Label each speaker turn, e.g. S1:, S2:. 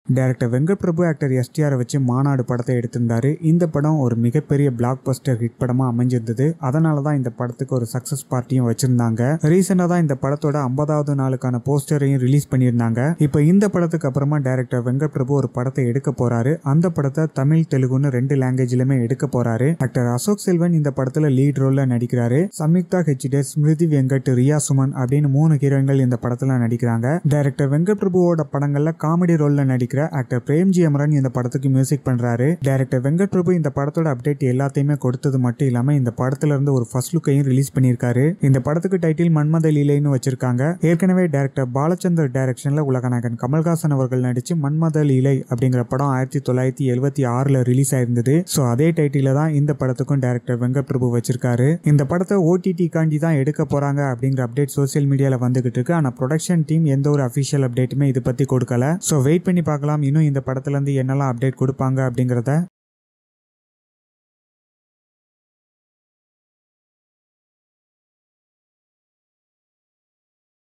S1: director Venkat Prabhu actor எஸ்டிஆரை வச்சு மாநாடு படத்தை எடுத்திருந்தாரு இந்த படம் ஒரு மிகப்பெரிய பிளாக் பஸ்டர் ஹிட் படமா அமைஞ்சிருந்தது அதனால தான் இந்த படத்துக்கு ஒரு சக்சஸ் பார்ட்டியும் வச்சிருந்தாங்க ரீசெண்டா தான் இந்த படத்தோட ஐம்பதாவது நாளுக்கான போஸ்டரையும் ரிலீஸ் பண்ணியிருந்தாங்க இப்போ இந்த படத்துக்கு அப்புறமா டைரக்டர் வெங்கட் பிரபு ஒரு படத்தை எடுக்க போறாரு அந்த படத்தை தமிழ் தெலுங்குன்னு ரெண்டு லாங்குவேஜ்லயுமே எடுக்க போறாரு டாக்டர் அசோக் செல்வன் இந்த படத்துல லீட் ரோல்ல நடிக்கிறாரு சம்யுக்தா ஹெச்டே ஸ்மிருதி வெங்கட் ரியா சுமன் அப்படின்னு மூணு ஹீரோயின்கள் இந்த படத்துல நடிக்கிறாங்க டைரக்டர் வெங்கட் பிரபுவோட படங்கள்ல காமெடி ரோல்ல நடிக்கிற ஆக்டர் பிரேம்ஜி அமரன் இந்த படத்துக்கு மியூசிக் பண்றாரு டைரக்டர் வெங்கட் பிரபு இந்த படத்தோட அப்டேட் எல்லாத்தையுமே கொடுத்தது மட்டும் இல்லாம இந்த படத்துல இருந்து ஒரு ஃபர்ஸ்ட் லுக்கையும் ரிலீஸ் பண்ணியிருக்காரு இந்த படத்துக்கு டைட்டில் மன்மத லீலைன்னு வச்சிருக்காங்க ஏற்கனவே டைரக்டர் பாலச்சந்தர் டைரக்ஷன்ல உலகநாயகன் கமல்ஹாசன் அவர்கள் நடிச்சு மன்மத லீலை அப்படிங்கிற படம் ஆயிரத்தி தொள்ளாயிரத்தி எழுபத்தி ஆறுல ரிலீஸ் ஆயிருந்தது ஸோ அதே டைட்டில தான் இந்த படத்துக்கும் டைரக்டர் வெங்கட் பிரபு வச்சிருக்காரு இந்த படத்தை ஓடிடி காண்டி தான் எடுக்க போறாங்க அப்படிங்கிற அப்டேட் சோசியல் மீடியால வந்துகிட்டு இருக்கு ஆனா ப்ரொடக்ஷன் டீம் எந்த ஒரு அஃபிஷியல் அப்டேட்டுமே இது பத்தி கொடுக்கல ஸோ வெயிட் பண்ணி பார்க்கலாம் இன்னும் இந்த படத்துல இருந்து என்னெல்லாம் அப்டேட் கொடுப்பாங்க அப்படிங்கிறத